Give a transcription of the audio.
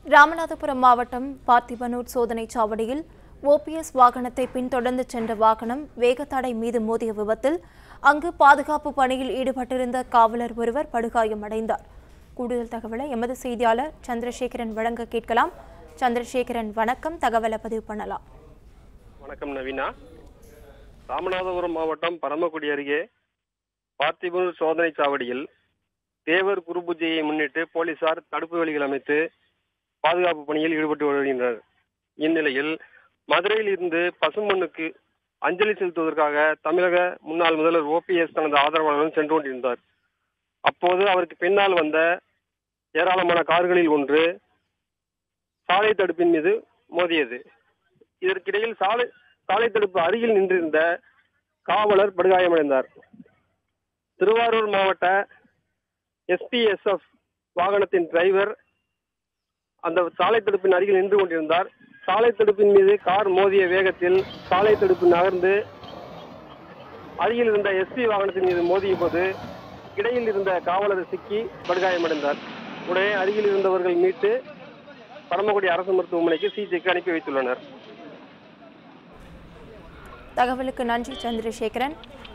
ராமநாதபுரம் மாவட்டம் பார்த்திபனூர் சோதனைச் சாவடியில் ஓபிஎஸ் வாகனத்தை பின்தொடர்ந்து சென்ற வாகனம் வேகத்தடை மீது மோதிய விபத்தில் அங்கு பாதுகாப்பு பணியில் ஈடுபட்டிருந்த காவலர் ஒருவர் படுகாயமடைந்தார் கூடுதல் தகவலை எமது செய்தியாளர் சந்திரசேகரன் வழங்க கேட்கலாம் சந்திரசேகரன் வணக்கம் தகவலை பதிவு பண்ணலாம் வணக்கம் நவீனா ராமநாதபுரம் மாவட்டம் பரமக்குடி அருகே பார்த்திபனூர் சோதனை சாவடியில் தேவர் குரு பூஜையை முன்னிட்டு போலீசார் தடுப்பு வேலிகள் அமைத்து பாதுகாப்பு பணியில் ஈடுபட்டு வருகின்றனர் இந்நிலையில் மதுரையில் இருந்து பசுமண்ணுக்கு அஞ்சலி செலுத்துவதற்காக தமிழக முன்னாள் முதல்வர் ஓபிஎஸ் தனது ஆதரவாளருடன் சென்று கொண்டிருந்தார் அப்போது அவருக்கு பின்னால் வந்த ஏராளமான கார்களில் ஒன்று சாலை தடுப்பின் மீது மோதியது இதற்கிடையில் சாலை சாலை தடுப்பு அருகில் நின்றிருந்த காவலர் படுகாயமடைந்தார் திருவாரூர் மாவட்ட எஸ்பிஎஸ்எஃப் வாகனத்தின் டிரைவர் அந்த சாலை தடுப்பின் அருகில் நின்று கொண்டிருந்தார் சாலை தடுப்பின் மீது கார் மோதிய வேகத்தில் சாலை தடுப்பு நகர்ந்து அருகில் இருந்த எஸ்பி வாகனத்தின் மீது மோதிய போது இடையில் இருந்த காவலர் சிக்கி படுகாயமடைந்தார் உடனே அருகில் இருந்தவர்கள் மீட்டு பரமக்குடி அரசு மருத்துவமனைக்கு சிகிச்சைக்கு அனுப்பி வைத்துள்ளனர் தகவலுக்கு நன்றி சந்திரசேகரன்